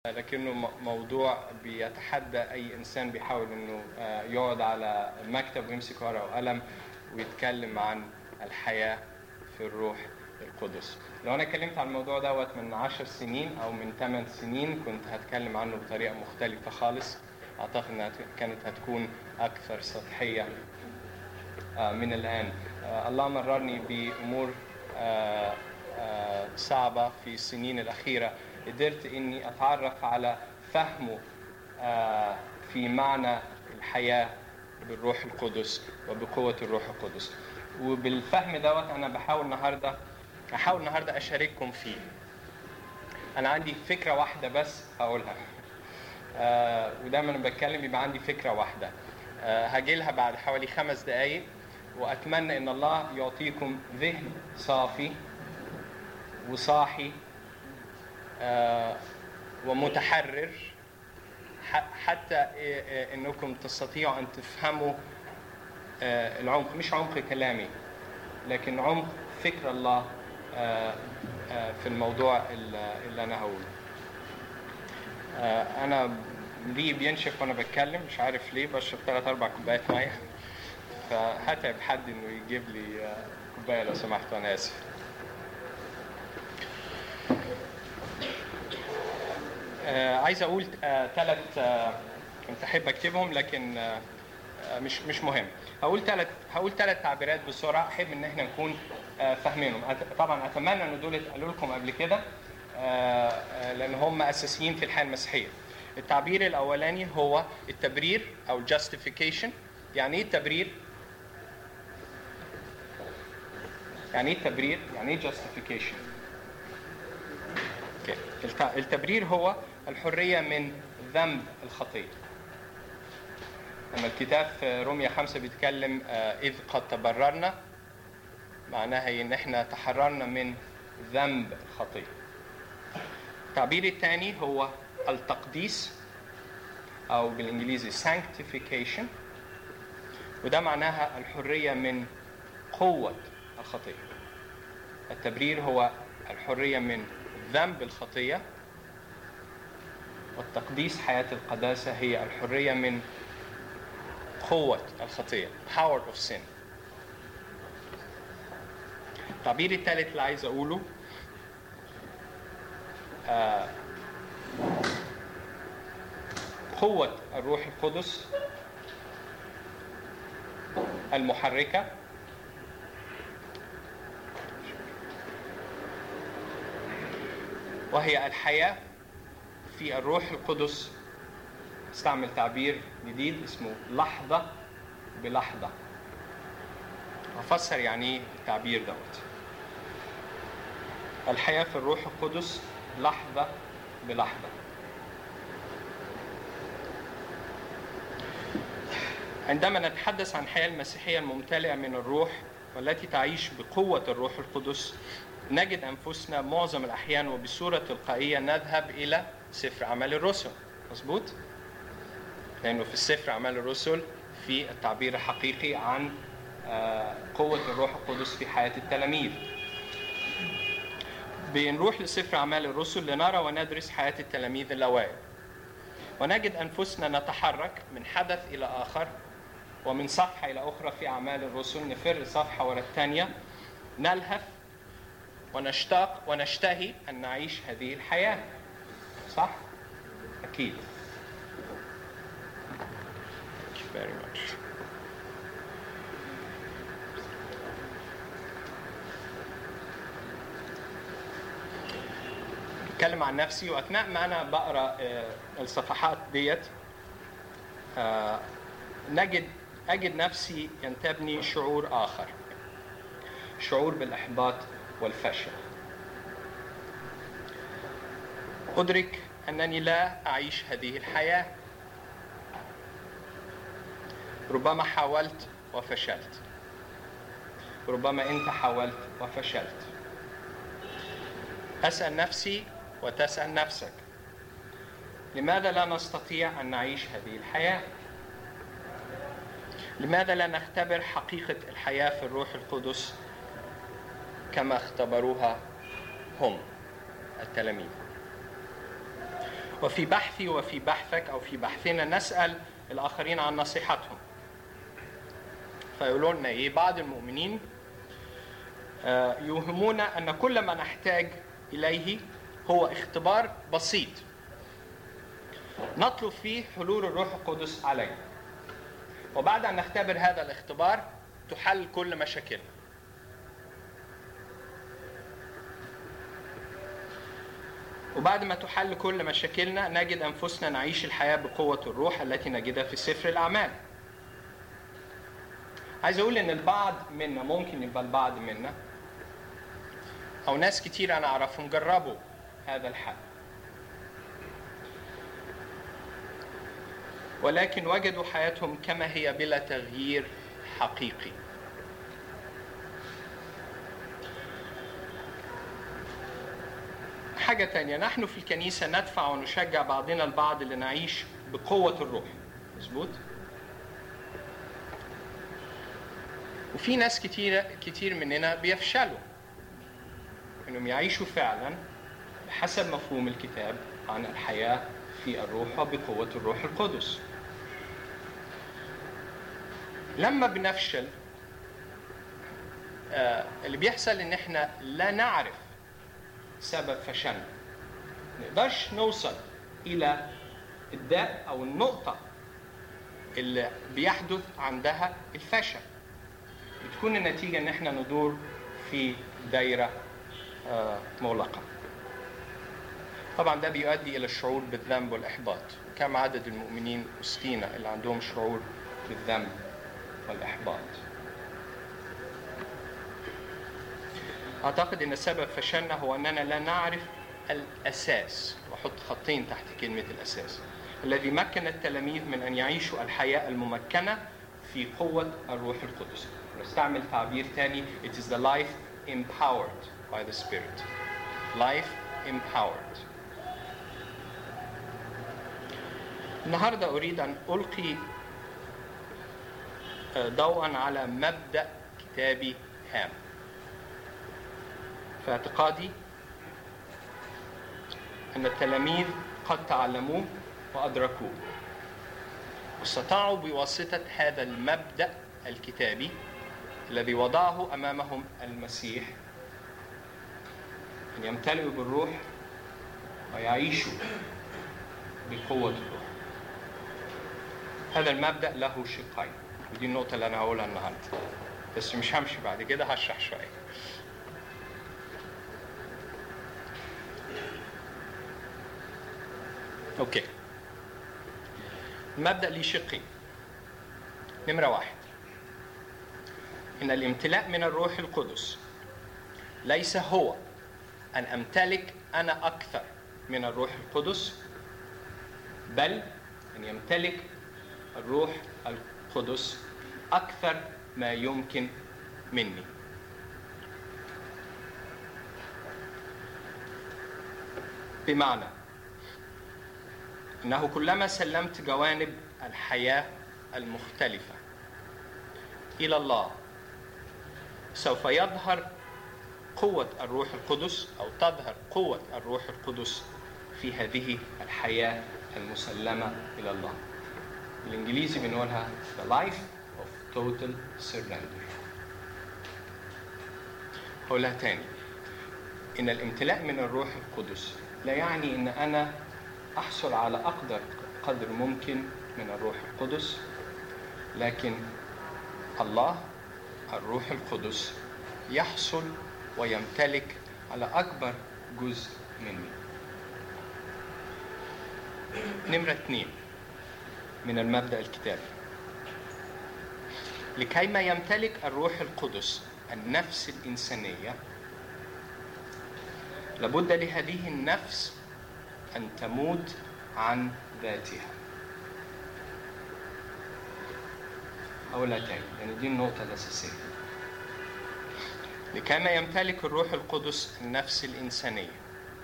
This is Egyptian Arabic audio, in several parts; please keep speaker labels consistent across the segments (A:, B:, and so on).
A: لكنه م- موضوع بيتحدى اي انسان بيحاول انه آه، يقعد على مكتب ويمسك ورقه وقلم ويتكلم عن الحياه في الروح القدس. لو انا اتكلمت عن الموضوع دوت من عشر سنين او من ثمان سنين كنت هتكلم عنه بطريقه مختلفه خالص اعتقد انها ت- كانت هتكون اكثر سطحيه آه، من الان. آه، الله مررني بامور آه، آه، صعبه في السنين الاخيره قدرت اني اتعرف على فهمه آه، في معنى الحياه بالروح القدس وبقوه الروح القدس وبالفهم دوت انا بحاول النهارده احاول النهارده اشارككم فيه انا عندي فكره واحده بس هقولها آه، ودايما لما بتكلم يبقى عندي فكره واحده آه، هاجي لها بعد حوالي خمس دقائق واتمنى ان الله يعطيكم ذهن صافي وصاحي آه، ومتحرر ح- حتى آه، آه، انكم تستطيعوا ان تفهموا آه، العمق مش عمق كلامي لكن عمق فكر الله آه، آه، في الموضوع اللي اللي انا هقوله آه، انا ليه بينشف وانا بتكلم مش عارف ليه بشرب ثلاث اربع كوبايات ميه فهتعب حد انه يجيب لي آه، كوبايه لو سمحت وانا اسف آه، عايز اقول ثلاث كنت احب اكتبهم لكن آه، آه، مش مش مهم هقول ثلاث هقول ثلاث تعبيرات بسرعه احب ان احنا نكون آه، فاهمينهم أت- طبعا اتمنى ان دول اتقالوا لكم قبل كده آه، آه، لان هم اساسيين في الحياه المسيحيه التعبير الاولاني هو التبرير او justification يعني ايه التبرير يعني ايه التبرير يعني ايه justification أوكي. الت- التبرير هو الحريه من ذنب الخطيه لما الكتاب في روميا خمسة بيتكلم آه، إذ قد تبررنا معناها هي إن إحنا تحررنا من ذنب الخطية. التعبير الثاني هو التقديس أو بالإنجليزي sanctification وده معناها الحرية من قوة الخطية. التبرير هو الحرية من ذنب الخطية والتقديس حياة القداسة هي الحرية من قوة الخطية power of sin التعبير الثالث اللي عايز أقوله آه، قوة الروح القدس المحركة وهي الحياة في الروح القدس استعمل تعبير جديد اسمه لحظة بلحظة هفسر يعني ايه التعبير دوت الحياة في الروح القدس لحظة بلحظة عندما نتحدث عن الحياة المسيحية الممتلئة من الروح والتي تعيش بقوة الروح القدس نجد أنفسنا معظم الأحيان وبصورة تلقائية نذهب إلى سفر أعمال الرسل مظبوط؟ لأنه في السفر أعمال الرسل في التعبير الحقيقي عن آه، قوة الروح القدس في حياة التلاميذ بنروح لسفر أعمال الرسل لنرى وندرس حياة التلاميذ الأوائل ونجد أنفسنا نتحرك من حدث إلى آخر ومن صفحة إلى أخرى في أعمال الرسل نفر صفحة ورا الثانية نلهف ونشتاق ونشتهي أن نعيش هذه الحياة صح؟ أكيد Thank you very much. اتكلم عن نفسي واثناء ما انا بقرا آه، الصفحات ديت آه، نجد اجد نفسي ينتابني شعور اخر شعور بالاحباط والفشل ادرك انني لا اعيش هذه الحياه ربما حاولت وفشلت ربما انت حاولت وفشلت اسال نفسي وتسال نفسك لماذا لا نستطيع ان نعيش هذه الحياه لماذا لا نختبر حقيقه الحياه في الروح القدس كما اختبروها هم التلاميذ وفي بحثي وفي بحثك أو في بحثنا نسأل الآخرين عن نصيحتهم فيقولوا لنا إيه بعض المؤمنين آه، يوهمون أن كل ما نحتاج إليه هو اختبار بسيط نطلب فيه حلول الروح القدس علينا وبعد أن نختبر هذا الاختبار تحل كل مشاكلنا وبعد ما تحل كل مشاكلنا نجد أنفسنا نعيش الحياة بقوة الروح التي نجدها في سفر الأعمال عايز أقول إن البعض منا ممكن يبقى البعض منا أو ناس كتير أنا أعرفهم جربوا هذا الحل ولكن وجدوا حياتهم كما هي بلا تغيير حقيقي حاجة تانية نحن في الكنيسة ندفع ونشجع بعضنا البعض لنعيش بقوة الروح مظبوط وفي ناس كتير كتير مننا بيفشلوا انهم يعيشوا فعلا بحسب مفهوم الكتاب عن الحياة في الروح وبقوة الروح القدس لما بنفشل آه، اللي بيحصل ان احنا لا نعرف سبب فشلنا نقدرش نوصل الى الداء او النقطة اللي بيحدث عندها الفشل بتكون النتيجة ان احنا ندور في دايرة آه، مغلقة طبعا ده بيؤدي الى الشعور بالذنب والاحباط كم عدد المؤمنين وسطينا اللي عندهم شعور بالذنب والاحباط اعتقد ان سبب فشلنا هو اننا لا نعرف الاساس واحط خطين تحت كلمه الاساس الذي مكن التلاميذ من ان يعيشوا الحياه الممكنه في قوه الروح القدس نستعمل تعبير ثاني it is the life empowered by the spirit life empowered النهارده اريد ان القي ضوءا على مبدا كتابي هام في اعتقادي ان التلاميذ قد تعلموه وادركوه واستطاعوا بواسطه هذا المبدا الكتابي الذي وضعه امامهم المسيح ان يمتلئوا بالروح ويعيشوا بقوه الروح هذا المبدا له شقين ودي النقطه اللي انا هقولها النهارده بس مش همشي بعد كده هشرح شويه اوكي المبدا ليه شقين نمره واحد ان الامتلاء من الروح القدس ليس هو ان امتلك انا اكثر من الروح القدس بل ان يمتلك الروح القدس اكثر ما يمكن مني بمعنى انه كلما سلمت جوانب الحياه المختلفه الى الله سوف يظهر قوه الروح القدس او تظهر قوه الروح القدس في هذه الحياه المسلمه الى الله بالانجليزي بنقولها the life of total surrender هقولها تاني ان الامتلاء من الروح القدس لا يعني ان انا احصل على اقدر قدر ممكن من الروح القدس لكن الله الروح القدس يحصل ويمتلك على اكبر جزء مني نمرة اثنين من المبدأ الكتابي لكيما يمتلك الروح القدس النفس الإنسانية لابد لهذه النفس أن تموت عن ذاتها أقولها تاني يعني دي النقطة الأساسية لكيما يمتلك الروح القدس النفس الإنسانية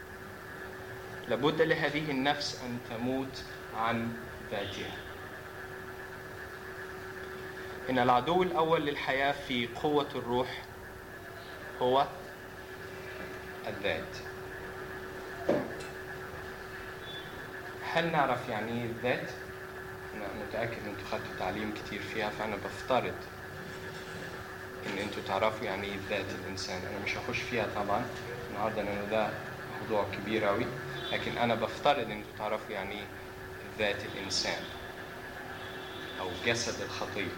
A: لابد لهذه النفس أن تموت عن ذاتها إن العدو الأول للحياة في قوة الروح هو الذات هل نعرف يعني ايه الذات؟ انا متاكد ان انتوا خدتوا تعليم كتير فيها فانا بفترض ان انتوا تعرفوا يعني ايه ذات الانسان انا مش هخش فيها طبعا النهارده لانه ده موضوع كبير قوي لكن انا بفترض ان انتوا تعرفوا يعني ايه ذات الانسان او جسد الخطيه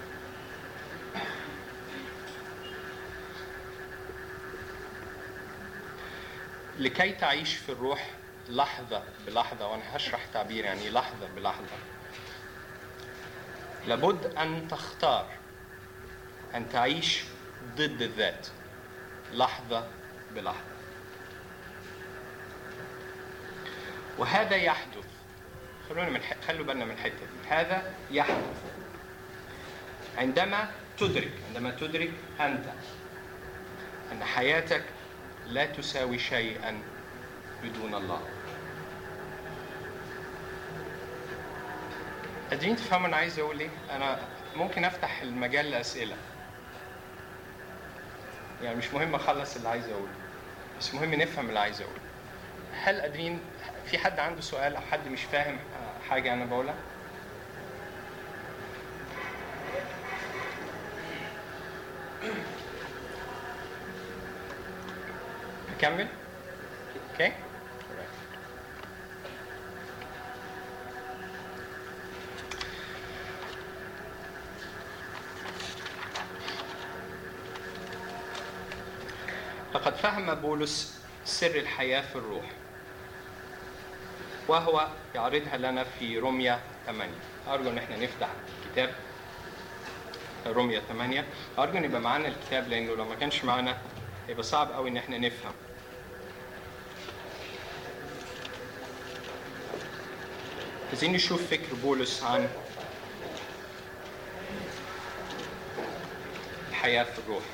A: لكي تعيش في الروح لحظة بلحظة وأنا هشرح تعبير يعني لحظة بلحظة لابد أن تختار أن تعيش ضد الذات لحظة بلحظة وهذا يحدث خلونا من ح... خلوا بالنا من الحتة دي هذا يحدث عندما تدرك عندما تدرك أنت أن حياتك لا تساوي شيئا بدون الله قادرين تفهموا انا عايز اقول ايه انا ممكن افتح المجال لاسئله يعني مش مهم اخلص اللي عايز اقوله بس مهم نفهم اللي عايز اقوله هل قادرين في حد عنده سؤال او حد مش فاهم حاجه انا بقولها نكمل اوكي لقد فهم بولس سر الحياة في الروح وهو يعرضها لنا في رمية 8 أرجو إن احنا نفتح الكتاب رمية 8 أرجو إن يبقى معانا الكتاب لأنه لو ما كانش معانا هيبقى صعب قوي إن احنا نفهم عايزين نشوف فكر بولس عن الحياة في الروح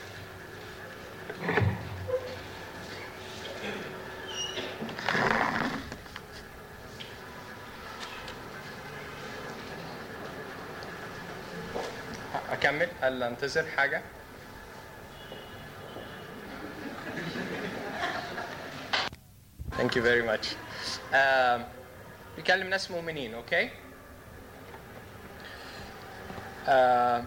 A: أكمل هل أنتظر حاجة؟ Thank you very much. Um, بيكلم ناس مؤمنين اوكي آه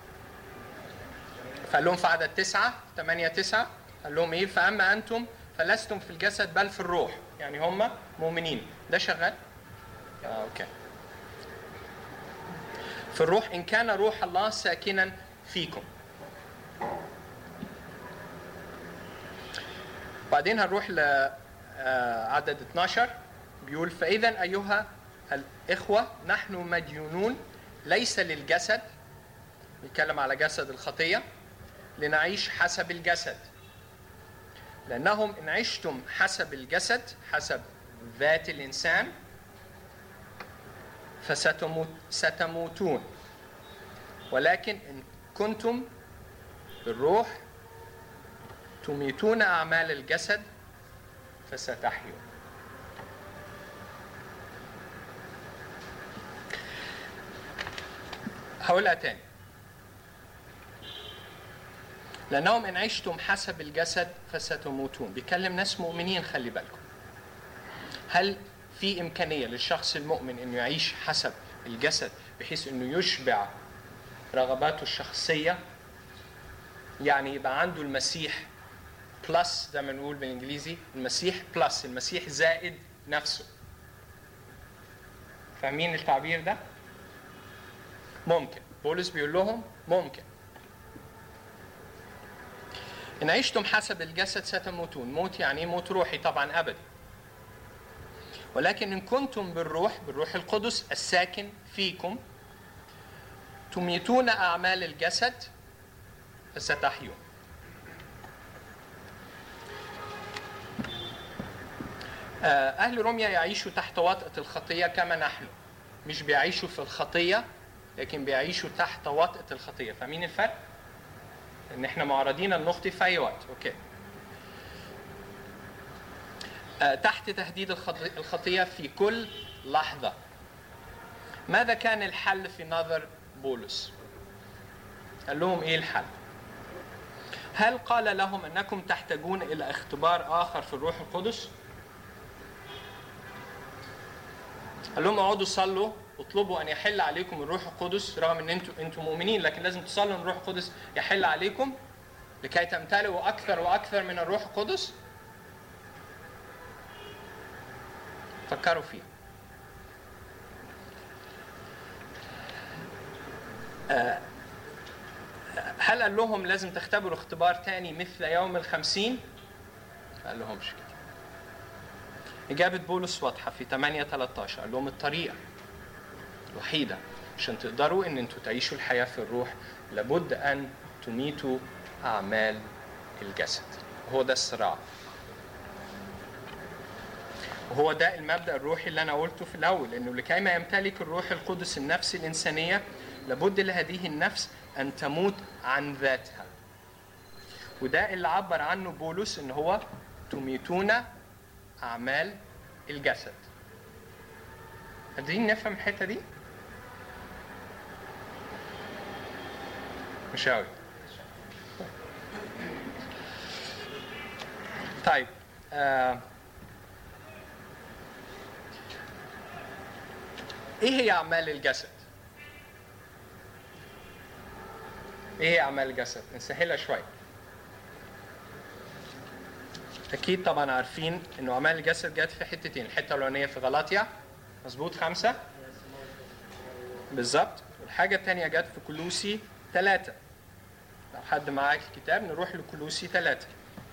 A: فقال لهم في عدد تسعة ثمانية تسعة قال لهم ايه فأما أنتم فلستم في الجسد بل في الروح يعني هم مؤمنين ده شغال آه اوكي في الروح إن كان روح الله ساكنا فيكم بعدين هنروح لعدد 12 بيقول فإذا أيها الإخوة نحن مديونون ليس للجسد بيتكلم على جسد الخطية لنعيش حسب الجسد لأنهم إن عشتم حسب الجسد حسب ذات الإنسان فستموتون ولكن إن كنتم بالروح تميتون أعمال الجسد فستحيون هقولها تاني لأنهم إن عشتم حسب الجسد فستموتون بيكلم ناس مؤمنين خلي بالكم هل في إمكانية للشخص المؤمن إنه يعيش حسب الجسد بحيث إنه يشبع رغباته الشخصية يعني يبقى عنده المسيح بلس زي ما نقول بالإنجليزي المسيح بلس المسيح زائد نفسه فاهمين التعبير ده؟ ممكن بولس بيقول لهم ممكن إن عشتم حسب الجسد ستموتون موت يعني موت روحي طبعا أبدي ولكن إن كنتم بالروح بالروح القدس الساكن فيكم تميتون أعمال الجسد فستحيون أهل روميا يعيشوا تحت وطأة الخطية كما نحن مش بيعيشوا في الخطية لكن بيعيشوا تحت وطأة الخطية فاهمين الفرق؟ ان احنا معرضين ان نخطي في اي وقت اوكي آه تحت تهديد الخطية في كل لحظة ماذا كان الحل في نظر بولس قال لهم ايه الحل هل قال لهم انكم تحتاجون الى اختبار اخر في الروح القدس قال لهم اقعدوا صلوا اطلبوا ان يحل عليكم الروح القدس رغم ان انتم انتم مؤمنين لكن لازم تصلوا ان الروح القدس يحل عليكم لكي تمتلئوا اكثر واكثر من الروح القدس فكروا فيها آه، هل قال لهم لازم تختبروا اختبار تاني مثل يوم الخمسين؟ ما قال لهمش كده إجابة بولس واضحة في 8 13 قال لهم الطريقة الوحيدة عشان تقدروا إن أنتوا تعيشوا الحياة في الروح لابد أن تميتوا أعمال الجسد هو ده الصراع وهو ده المبدأ الروحي اللي أنا قلته في الأول إنه لكي ما يمتلك الروح القدس النفس الإنسانية لابد لهذه النفس أن تموت عن ذاتها وده اللي عبر عنه بولس إن هو تميتون أعمال الجسد قادرين نفهم الحتة دي؟ مش أوي طيب آه. ايه هي اعمال الجسد ايه هي اعمال الجسد نسهلها شويه اكيد طبعا عارفين انه اعمال الجسد جت في حتتين الحته الاولانيه في غلاطيا مظبوط خمسه بالظبط والحاجه الثانيه جت في كلوسي ثلاثه لو حد معاك الكتاب نروح لكلوسي ثلاثه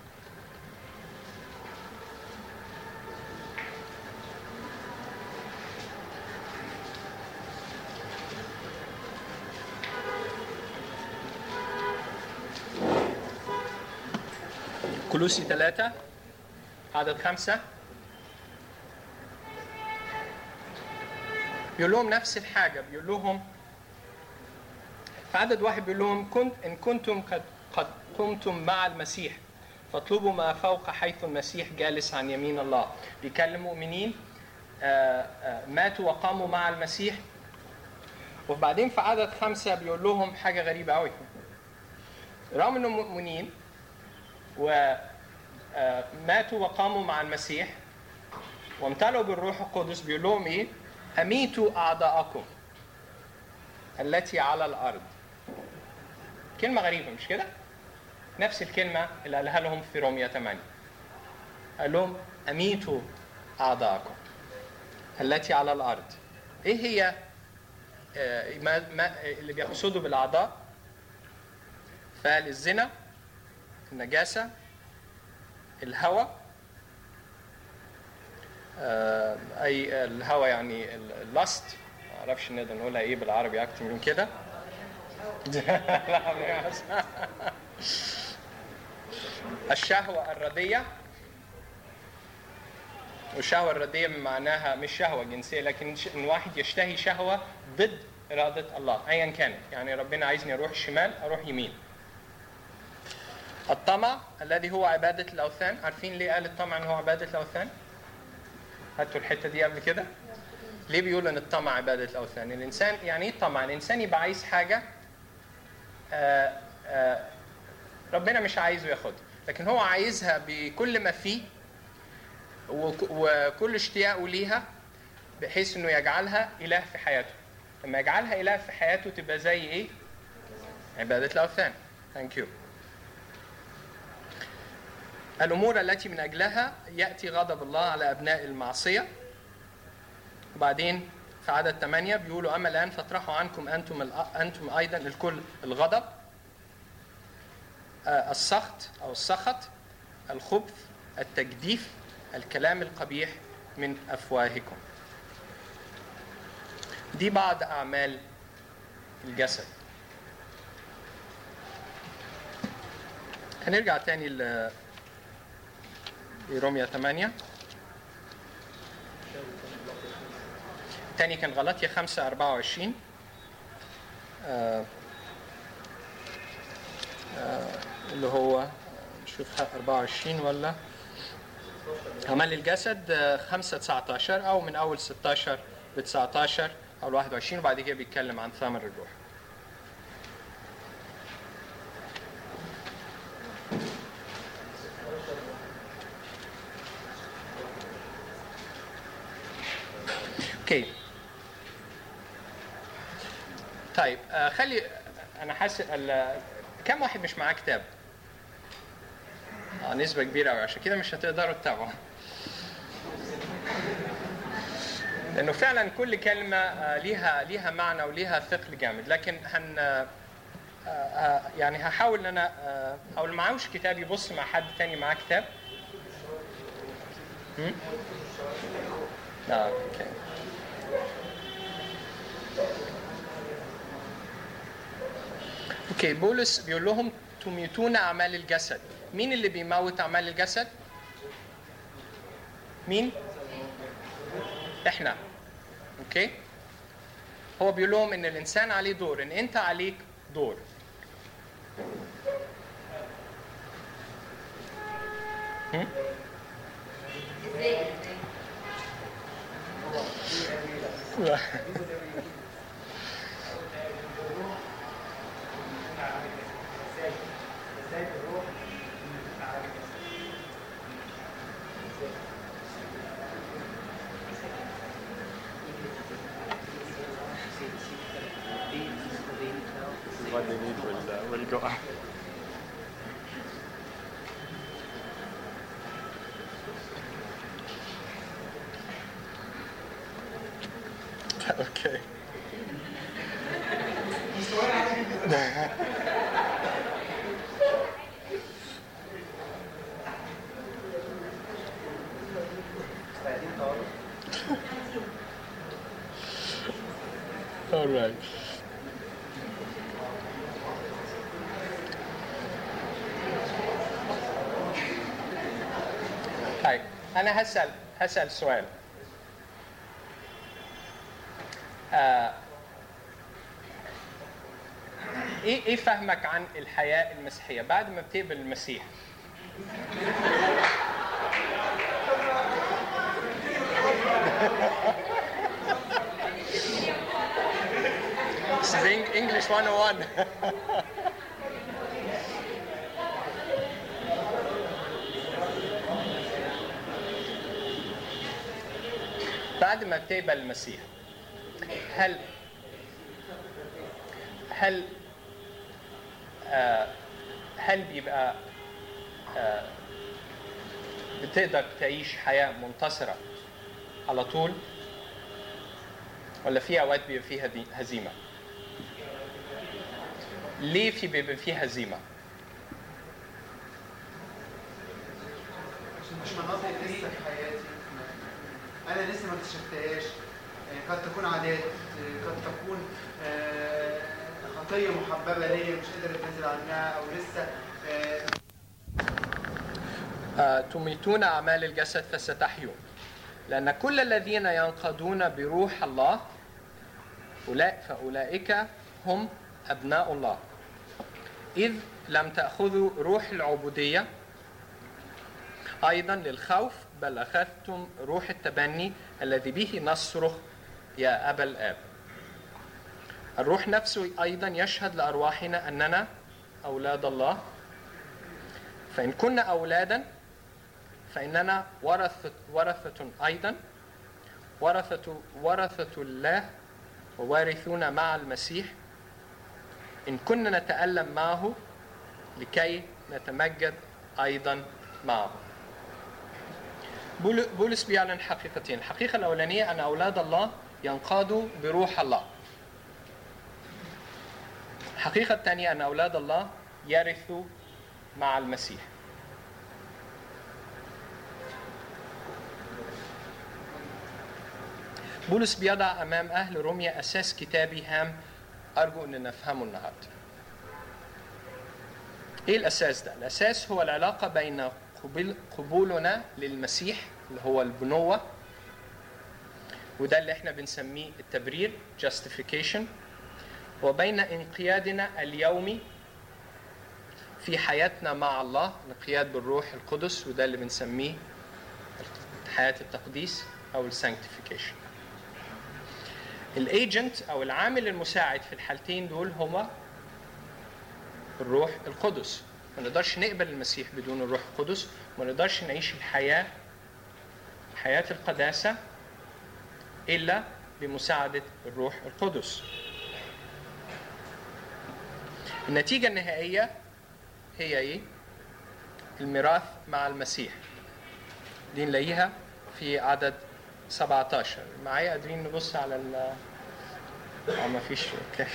A: كلوسي ثلاثة عدد خمسة بيقول لهم نفس الحاجة بيقول لهم في عدد واحد بيقول لهم كنت إن كنتم قد قد قمتم مع المسيح فاطلبوا ما فوق حيث المسيح جالس عن يمين الله بيكلم مؤمنين آه، آه، ماتوا وقاموا مع المسيح وبعدين في عدد خمسة بيقول لهم حاجة غريبة أوي رغم إنهم مؤمنين وماتوا وقاموا مع المسيح وامتلوا بالروح القدس بيقول لهم ايه؟ اميتوا اعداءكم التي على الارض. كلمة غريبة مش كده؟ نفس الكلمة اللي قالها لهم في رومية 8. قال لهم اميتوا اعداءكم التي على الارض. ايه هي آه، ما ما اللي بيقصدوا بالاعضاء؟ فقال الزنا النجاسة الهوى آه، أي الهوى يعني اللاست ما أعرفش نقدر نقولها إيه بالعربي أكتر من كده لا، بس. الشهوة الردية والشهوة الردية معناها مش شهوة جنسية لكن ش- إن واحد يشتهي شهوة ضد إرادة الله أيا كانت يعني ربنا عايزني أروح شمال أروح يمين الطمع الذي هو عبادة الأوثان عارفين ليه قال الطمع أنه هو عبادة الأوثان؟ هاتوا الحتة دي قبل كده ليه بيقول أن الطمع عبادة الأوثان؟ الإنسان يعني إيه الطمع؟ الإنسان يبقى عايز حاجة آه، آه، ربنا مش عايزه ياخدها لكن هو عايزها بكل ما فيه وك- وكل اشتياقه ليها بحيث انه يجعلها اله في حياته لما يجعلها اله في حياته تبقى زي ايه عباده الاوثان ثانك يو الامور التي من اجلها ياتي غضب الله على ابناء المعصيه وبعدين في عدد ثمانية بيقولوا أما الآن فاطرحوا عنكم أنتم الأ- أنتم أيضا الكل الغضب آه، السخط أو السخط الخبث التجديف الكلام القبيح من أفواهكم دي بعض أعمال الجسد هنرجع تاني ل لروميا 8 تاني كان غلطية 5 24 آه آه اللي هو نشوف 24 ولا أعمال الجسد آه، 5 19 أو من أول 16 ل 19 أو ل 21 وبعد كده بيتكلم عن ثمر الروح اوكي طيب آه خلي انا حاسس ال- كم واحد مش معاه كتاب؟ اه نسبة كبيرة قوي عشان كده مش هتقدروا تتابعوا. لانه فعلا كل كلمة آه، ليها ليها معنى وليها ثقل جامد لكن هن آه، آه، يعني هحاول ان انا آه، او اللي معهوش كتاب يبص مع حد تاني معاه كتاب. هم؟ اه اوكي. اوكي بولس بيقول لهم تميتون اعمال الجسد مين اللي بيموت اعمال الجسد مين احنا اوكي هو بيقول لهم ان الانسان عليه دور ان انت عليك دور هم؟ لا. what they need will, uh, will go on. okay. All right. طيب انا هسال هسال سؤال آه ايه ايه فهمك عن الحياه المسيحيه بعد ما بتقبل المسيح This is Eng- English 101 بعد ما بتقبل المسيح هل هل آه هل بيبقى آه بتقدر تعيش حياة منتصرة على طول ولا في أوقات بيبقى فيها دي- هزيمة ليه في بيبقى فيه هزيمة
B: عشان مش مناطق لسه في حياتي انا لسه ما اكتشفتهاش آه، قد تكون عادات آه، قد تكون آه، خطيه محببه ليا مش قادر اتنازل عنها او لسه آه،
A: آه، تميتون أعمال الجسد فستحيون لأن كل الذين ينقضون بروح الله أولئك فأولئك هم أبناء الله إذ لم تأخذوا روح العبودية أيضا للخوف بل أخذتم روح التبني الذي به نصرخ يا أبا الآب الروح نفسه أيضا يشهد لأرواحنا أننا أولاد الله فإن كنا أولادا فإننا ورثة ورثة أيضا ورثة ورثة الله ووارثون مع المسيح إن كنا نتألم معه لكي نتمجد أيضا معه بول- بولس بيعلن حقيقتين الحقيقة الأولانية أن أولاد الله ينقادوا بروح الله الحقيقة الثانية أن أولاد الله يرثوا مع المسيح بولس بيضع أمام أهل روميا أساس كتابي هام أرجو أن نفهمه النهاردة إيه الأساس ده؟ الأساس هو العلاقة بين قبول قبولنا للمسيح اللي هو البنوة وده اللي احنا بنسميه التبرير justification وبين انقيادنا اليومي في حياتنا مع الله انقياد بالروح القدس وده اللي بنسميه حياة التقديس أو السانكتيفيكيشن الايجنت أو العامل المساعد في الحالتين دول هما الروح القدس ما نقدرش نقبل المسيح بدون الروح القدس ما نقدرش نعيش الحياة حياة القداسة إلا بمساعدة الروح القدس
C: النتيجة النهائية هي ايه؟ الميراث مع المسيح دي نلاقيها في عدد 17 معايا قادرين نبص على ال اه ما فيش اوكي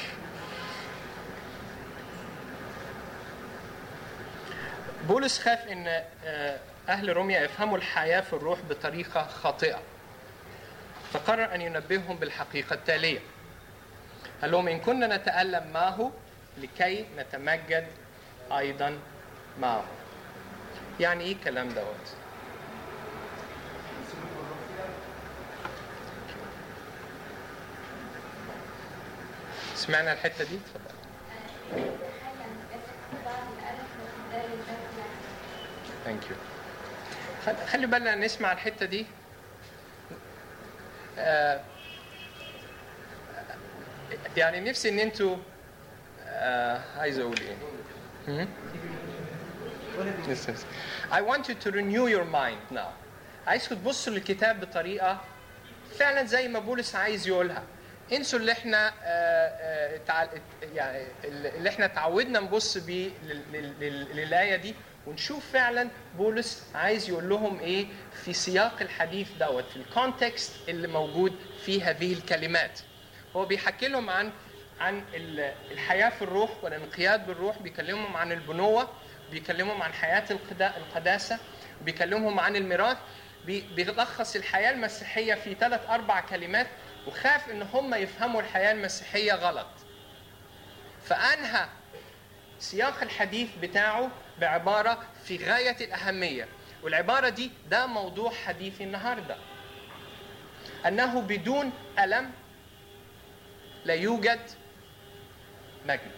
C: بولس خاف ان آه، اهل روميا يفهموا الحياه في الروح بطريقه خاطئه فقرر ان ينبههم بالحقيقه التاليه قال لهم ان كنا نتالم معه لكي نتمجد ايضا معه يعني ايه الكلام دوت سمعنا الحته دي اتفضل ثانك يو خلي بالنا نسمع الحته دي آه، يعني نفسي ان انتوا آه، عايز اقول ايه مم؟ Yes, yes. I want you to renew your mind now. عايزكم تبصوا للكتاب بطريقة فعلا زي ما بولس عايز يقولها. انسوا اللي احنا آه، آه، تع- يعني اللي احنا تعودنا نبص بيه لل- لل- لل- للآية دي ونشوف فعلا بولس عايز يقول لهم ايه في سياق الحديث دوت في الكونتكست اللي موجود في هذه الكلمات. هو بيحكي لهم عن عن ال- الحياة في الروح والانقياد بالروح بيكلمهم عن البنوة بيكلمهم عن حياة القدا- القداسة بيكلمهم عن الميراث بي- بيلخص الحياة المسيحية في ثلاث أربع كلمات وخاف إن هم يفهموا الحياة المسيحية غلط فأنهى سياق الحديث بتاعه بعبارة في غاية الأهمية والعبارة دي ده موضوع حديثي النهاردة أنه بدون ألم لا يوجد مجد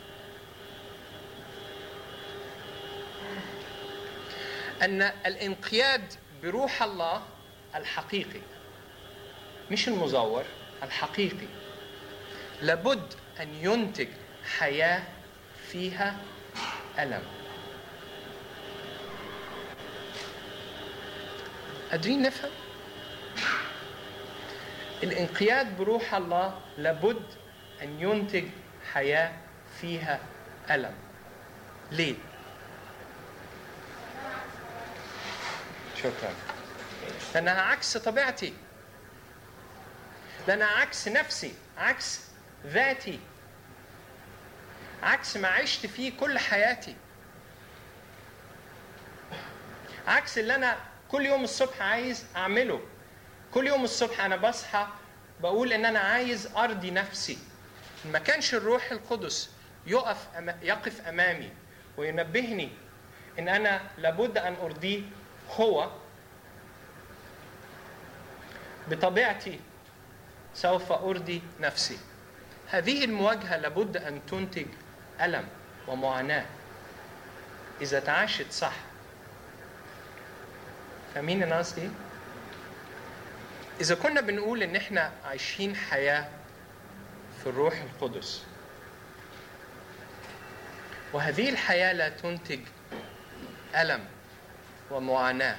C: أن الانقياد بروح الله الحقيقي مش المزور الحقيقي لابد أن ينتج حياة فيها ألم قادرين نفهم؟ الانقياد بروح الله لابد أن ينتج حياة فيها ألم ليه؟ شكرا لأنها عكس طبيعتي لأنها عكس نفسي عكس ذاتي عكس ما عشت فيه كل حياتي عكس اللي أنا كل يوم الصبح عايز أعمله كل يوم الصبح أنا بصحى بقول إن أنا عايز أرضي نفسي ما كانش الروح القدس يقف أما يقف أمامي وينبهني إن أنا لابد أن أرضيه هو بطبيعتي سوف أرضي نفسي هذه المواجهة لابد أن تنتج ألم ومعاناة إذا تعاشت صح فاهمين أنا قصدي إيه؟ إذا كنا بنقول إن إحنا عايشين حياة في الروح القدس وهذه الحياة لا تنتج ألم ومعاناة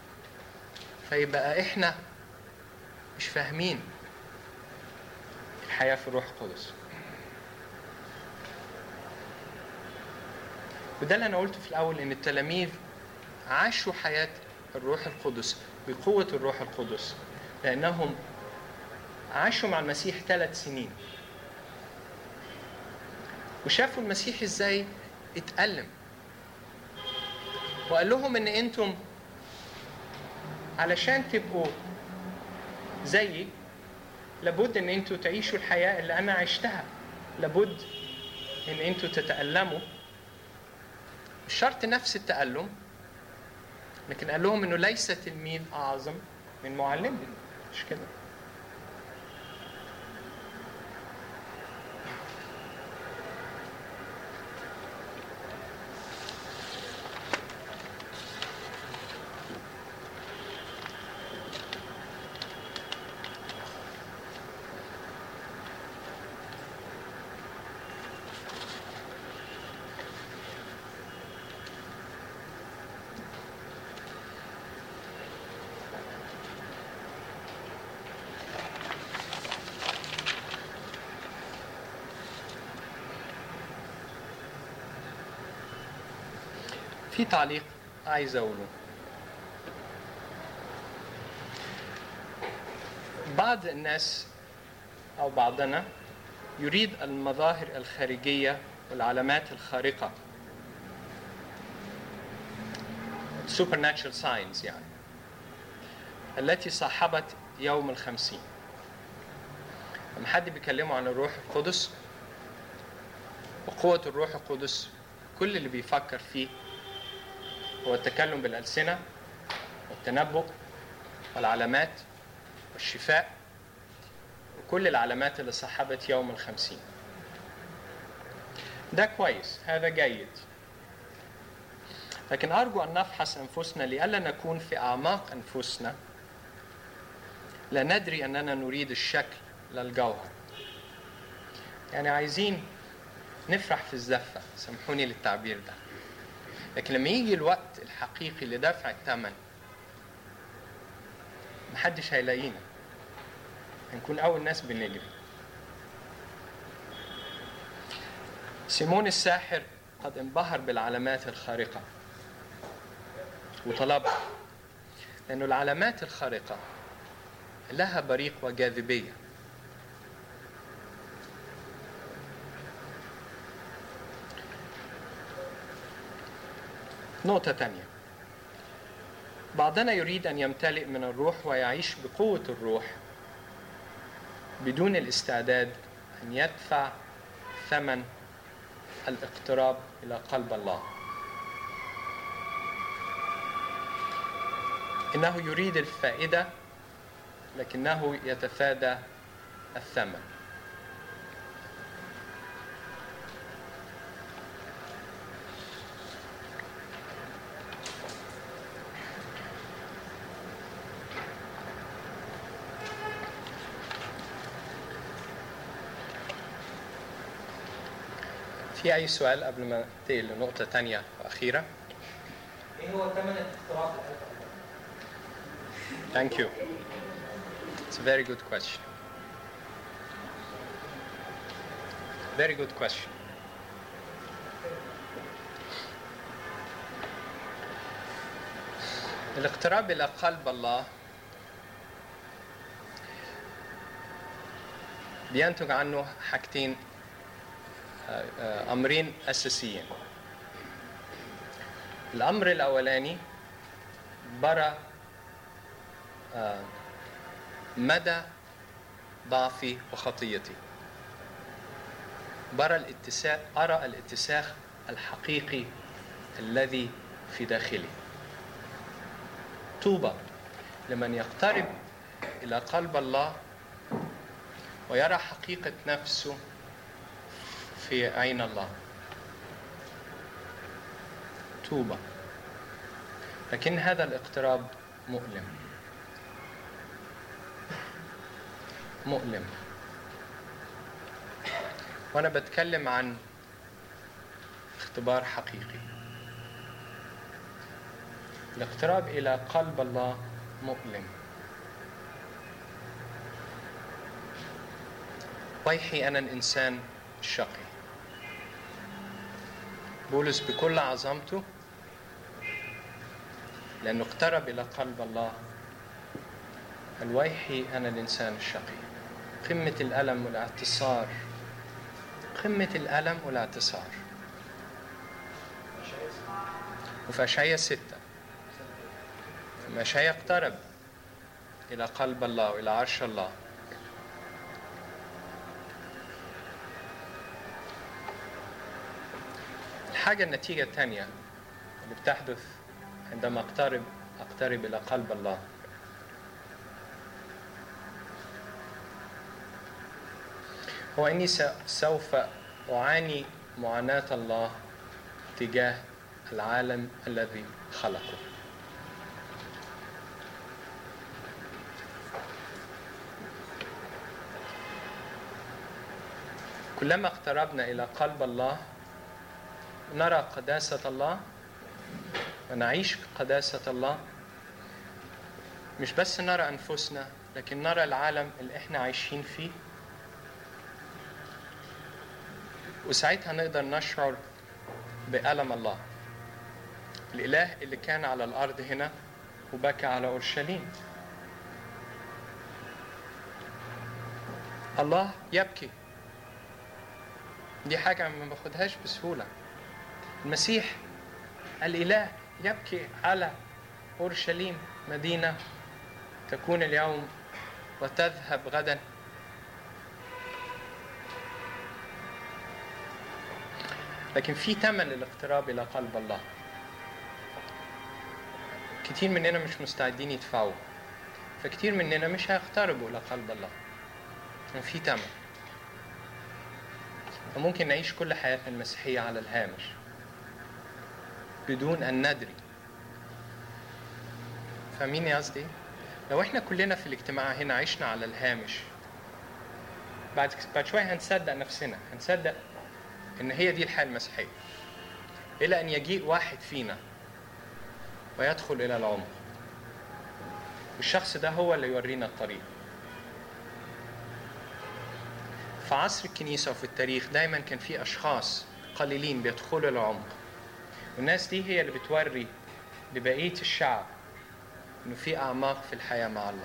C: فيبقى إحنا مش فاهمين الحياة في الروح القدس وده اللي أنا قلته في الأول إن التلاميذ عاشوا حياة الروح القدس بقوة الروح القدس لأنهم عاشوا مع المسيح ثلاث سنين وشافوا المسيح ازاي اتألم وقال لهم ان انتم علشان تبقوا زيي لابد ان انتوا تعيشوا الحياة اللي انا عشتها لابد ان انتوا تتألموا مش شرط نفس التألم لكن قال لهم انه ليس تلميذ اعظم من معلمه مش كده في تعليق عايز اقوله بعض الناس او بعضنا يريد المظاهر الخارجيه والعلامات الخارقه supernatural signs يعني التي صاحبت يوم الخمسين لما حد بيكلمه عن الروح القدس وقوة الروح القدس كل اللي بيفكر فيه هو التكلم بالألسنة والتنبؤ والعلامات والشفاء وكل العلامات اللي صاحبت يوم الخمسين ده كويس هذا جيد لكن أرجو أن نفحص أنفسنا لئلا نكون في أعماق أنفسنا لا ندري أننا نريد الشكل لا الجوهر يعني عايزين نفرح في الزفة سامحوني للتعبير ده لكن لما يجي الوقت الحقيقي لدفع الثمن محدش هيلاقينا هنكون أول ناس بنجري سيمون الساحر قد انبهر بالعلامات الخارقة وطلبها لأنه العلامات الخارقة لها بريق وجاذبية نقطة تانية بعضنا يريد أن يمتلئ من الروح ويعيش بقوة الروح بدون الاستعداد أن يدفع ثمن الاقتراب إلى قلب الله إنه يريد الفائدة لكنه يتفادى الثمن في أي سؤال قبل ما ننتقل لنقطة تانية وأخيرة؟
D: ايه هو ثمن الاختراق لقلب الله؟
C: Thank you. It's a very good question. Very good question. الاقتراب إلى قلب الله بينتج عنه حاجتين آه، آه، أمرين أساسيين الأمر الأولاني برى آه، مدى ضعفي وخطيتي برى الاتساخ أرى الاتساخ الحقيقي الذي في داخلي طوبى لمن يقترب إلى قلب الله ويرى حقيقة نفسه في عين الله طوبى لكن هذا الاقتراب مؤلم مؤلم وانا بتكلم عن اختبار حقيقي الاقتراب الى قلب الله مؤلم ويحي انا الانسان الشقي بولس بكل عظمته لانه اقترب الى قلب الله الويحي انا الانسان الشقي قمه الالم والاعتصار قمه الالم والاعتصار وفي اشعياء ستة لما اشعياء اقترب الى قلب الله والى عرش الله الحاجة النتيجة الثانية اللي بتحدث عندما اقترب اقترب إلى قلب الله هو أني س- سوف أعاني معاناة الله تجاه العالم الذي خلقه كلما اقتربنا إلى قلب الله نرى قداسة الله ونعيش بقداسة الله مش بس نرى أنفسنا لكن نرى العالم اللي احنا عايشين فيه وساعتها نقدر نشعر بألم الله الإله اللي كان على الأرض هنا وبكى على أورشليم الله يبكي دي حاجة ما باخدهاش بسهولة المسيح الإله يبكي على أورشليم مدينة تكون اليوم وتذهب غدا لكن في ثمن للاقتراب إلى قلب الله كتير مننا مش مستعدين يدفعوا فكتير مننا مش هيقتربوا إلى قلب الله عشان في ثمن فممكن نعيش كل حياتنا المسيحية على الهامش بدون أن ندري فاهمين قصدي؟ لو احنا كلنا في الاجتماع هنا عشنا على الهامش بعد بعد شوية هنصدق نفسنا هنصدق ان هي دي الحياة المسيحية إلى أن يجيء واحد فينا ويدخل إلى العمق والشخص ده هو اللي يورينا الطريق في عصر الكنيسة وفي التاريخ دايما كان في أشخاص قليلين بيدخلوا العمق والناس دي هي اللي بتوري لبقية الشعب إنه في أعماق في الحياة مع الله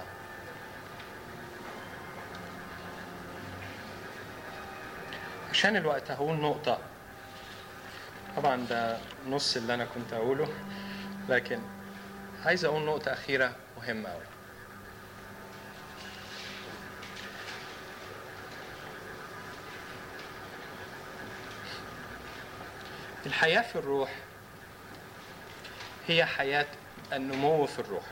C: عشان الوقت هقول نقطة طبعا ده نص اللي أنا كنت أقوله لكن عايز أقول نقطة أخيرة مهمة أوي الحياة في الروح هي حياة النمو في الروح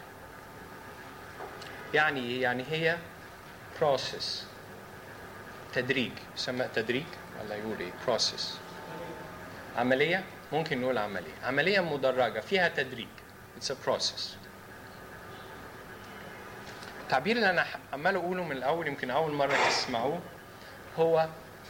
C: يعني إيه؟ يعني هي process تدريج يسمى تدريج ولا يقول ايه process عملية ممكن نقول عملية عملية مدرجة فيها تدريج it's a process التعبير اللي انا عمال اقوله من الاول يمكن اول مرة تسمعوه هو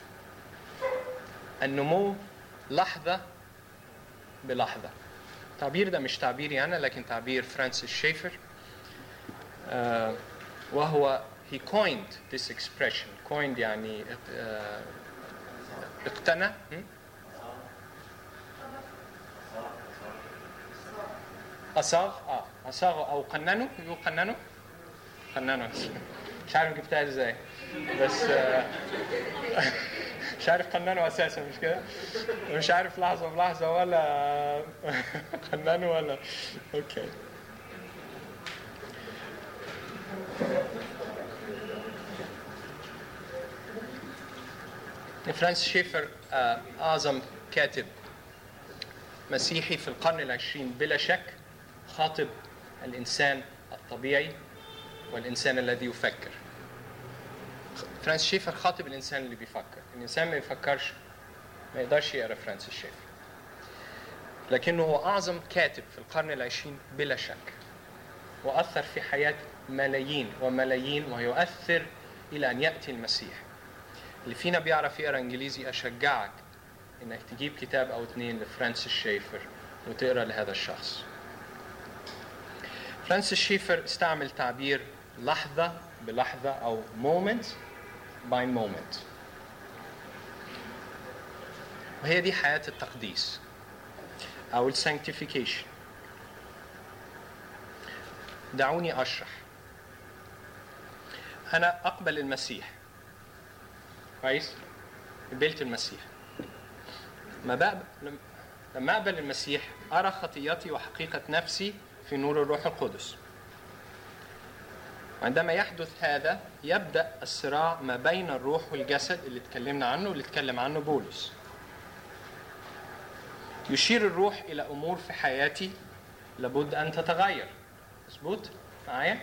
C: النمو لحظة بلحظة التعبير ده مش تعبيري أنا لكن تعبير فرانسيس شيفر آه وهو he coined this expression coined يعني آه اقتنى م? أصاغ اه أصاغ أو قننوا يقول قننوا قننوا مش عارف جبتها ازاي بس آه مش عارف قننوا اساسا مش كده مش عارف لحظه بلحظه ولا قننوا ولا اوكي فرانس شيفر آه، اعظم كاتب مسيحي في القرن العشرين بلا شك خاطب الانسان الطبيعي والانسان الذي يفكر فرانس شيفر خاطب الانسان اللي بيفكر الانسان ما يفكرش ما يقدرش يقرا فرانسيس شيفر لكنه هو اعظم كاتب في القرن العشرين بلا شك واثر في حياه ملايين وملايين ويؤثر الى ان ياتي المسيح اللي فينا بيعرف يقرا انجليزي اشجعك انك تجيب كتاب او اتنين لفرانسيس شيفر وتقرا لهذا الشخص فرانسيس شيفر استعمل تعبير لحظه بلحظه او moment by moment وهي دي حياة التقديس أو السانكتيفيكيشن دعوني أشرح أنا أقبل المسيح كويس قبلت المسيح ما بقبل لما أقبل المسيح أرى خطيتي وحقيقة نفسي في نور الروح القدس عندما يحدث هذا يبدأ الصراع ما بين الروح والجسد اللي اتكلمنا عنه واللي اتكلم عنه بولس يشير الروح إلى أمور في حياتي لابد أن تتغير مظبوط معايا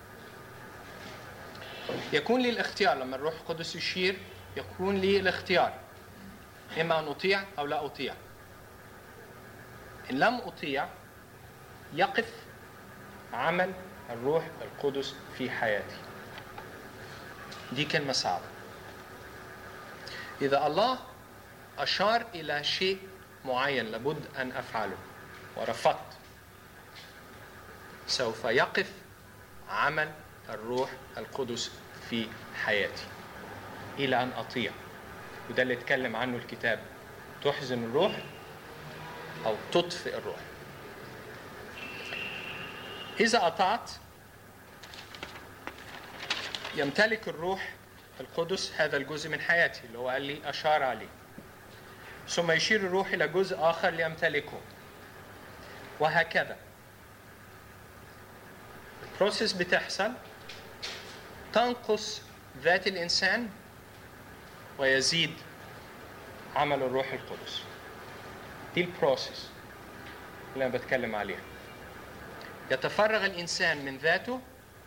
C: يكون لي الاختيار لما الروح القدس يشير يكون لي الاختيار إما أن أطيع أو لا أطيع إن لم أطيع يقف عمل الروح القدس في حياتي دي كلمة صعبة إذا الله أشار إلى شيء معين لابد أن أفعله ورفضت سوف يقف عمل الروح القدس في حياتي إلى أن أطيع وده اللي اتكلم عنه الكتاب تحزن الروح أو تطفئ الروح إذا أطعت يمتلك الروح القدس هذا الجزء من حياتي اللي هو قال لي أشار عليه ثم يشير الروح إلى جزء آخر ليمتلكه وهكذا البروسيس بتحصل تنقص ذات الإنسان ويزيد عمل الروح القدس دي البروسيس اللي أنا بتكلم عليها يتفرغ الإنسان من ذاته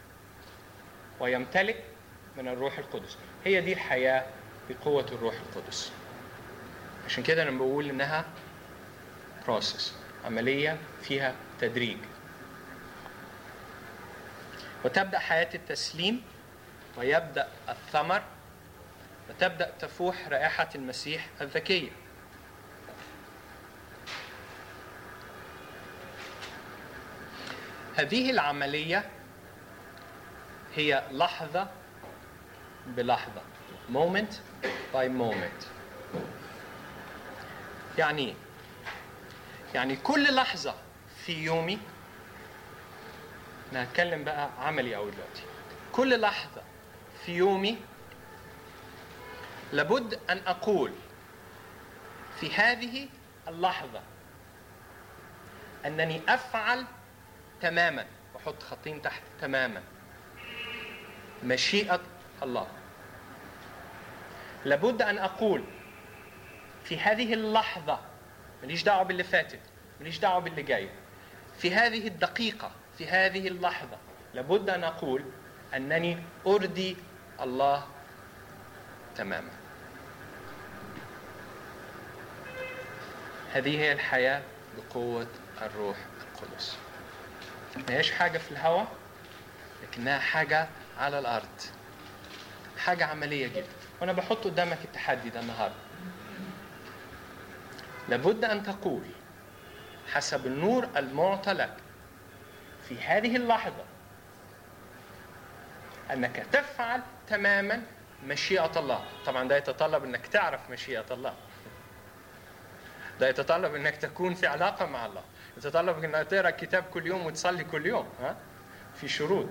C: ويمتلك من الروح القدس هي دي الحياة بقوة الروح القدس عشان كده أنا بقول إنها بروسيس عملية فيها تدريج وتبدأ حياة التسليم ويبدأ الثمر وتبدأ تفوح رائحة المسيح الذكية هذه العملية هي لحظة بلحظة moment by moment يعني إيه؟ يعني كل لحظة في يومي أنا هتكلم بقى عملي أوي دلوقتي كل لحظة في يومي لابد أن أقول في هذه اللحظة أنني أفعل تماما وأحط خطين تحت تماما مشيئة الله لابد أن أقول في هذه اللحظة ماليش دعوة باللي فاتت ماليش دعوة باللي جاي في هذه الدقيقة في هذه اللحظة لابد أن أقول أنني أرضي الله تماما هذه هي الحياة بقوة الروح القدس ما هيش حاجة في الهواء لكنها حاجة على الأرض حاجة عملية جدا وأنا بحط قدامك التحدي ده النهاردة لابد أن تقول حسب النور المعطى لك في هذه اللحظة أنك تفعل تماما مشيئة الله طبعا ده يتطلب أنك تعرف مشيئة الله ده يتطلب أنك تكون في علاقة مع الله يتطلب أنك تقرأ الكتاب كل يوم وتصلي كل يوم ها؟ في شروط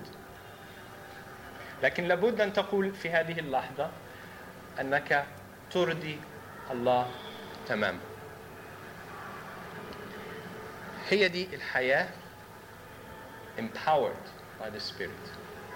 C: لكن لابد أن تقول في هذه اللحظة أنك ترضي الله تماما هي دي الحياة empowered by the Spirit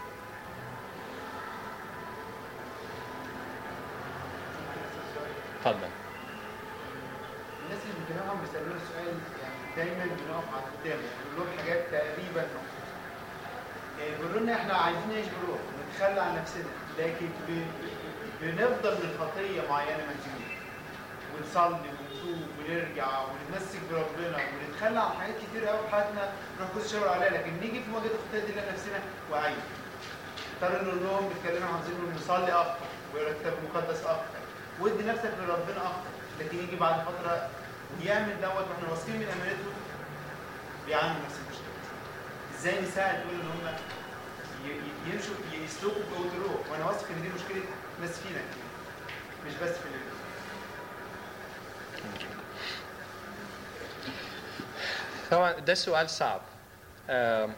C: اتفضل
B: الناس اللي بنكلمهم بيسالونا سؤال يعني دايما بنقف على قدام بنقول لهم حاجات تقريبا يعني بيقولوا لنا احنا عايزين نعيش بالروح ونتخلى عن نفسنا لكن ب- بنفضل من خطيه معينه مسجونين ونصلي ونتوب ونرجع ونتمسك بربنا ونتخلى عن حاجات كتير قوي في حياتنا ما كناش شاور عليها لكن نيجي في مواجهه الخطيه دي نلاقي نفسنا واعيين اضطر نقول لهم بيتكلموا عن عايزين نصلي اكتر ويقرا الكتاب المقدس اكتر وادي نفسك لربنا اكتر لكن يجي بعد فتره ويعمل دوت واحنا واثقين من امانته بيعانوا نفس المشكله ازاي نساعد دول ان هم ي- ي- يمشوا يسلكوا جوه الروح وانا واثق ان دي مشكله ناس فينا كمان. مش بس في اللي
C: طبعا ده سؤال صعب آم،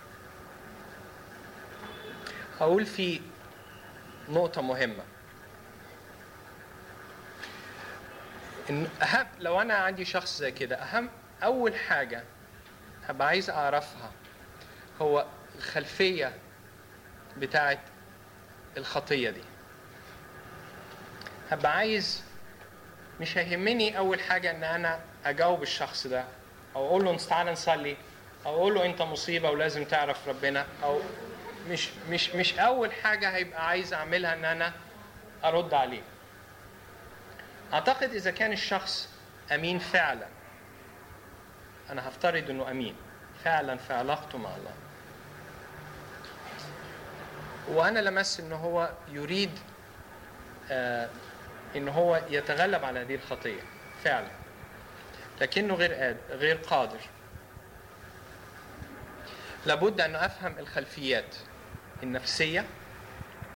C: هقول في نقطة مهمة إن أهم لو أنا عندي شخص زي كده أهم أول حاجة هبقى عايز أعرفها هو الخلفية بتاعت الخطية دي هبقى عايز مش هيهمني أول حاجة إن أنا أجاوب الشخص ده أو أقول له تعالى نصلي أو أقول له أنت مصيبة ولازم تعرف ربنا أو مش مش مش أول حاجة هيبقى عايز أعملها إن أنا أرد عليه أعتقد إذا كان الشخص أمين فعلا أنا هفترض إنه أمين فعلا في علاقته مع الله وأنا لمست إنه هو يريد آه إن هو يتغلب على هذه الخطية فعلا لكنه غير قادر غير قادر لابد أن أفهم الخلفيات النفسية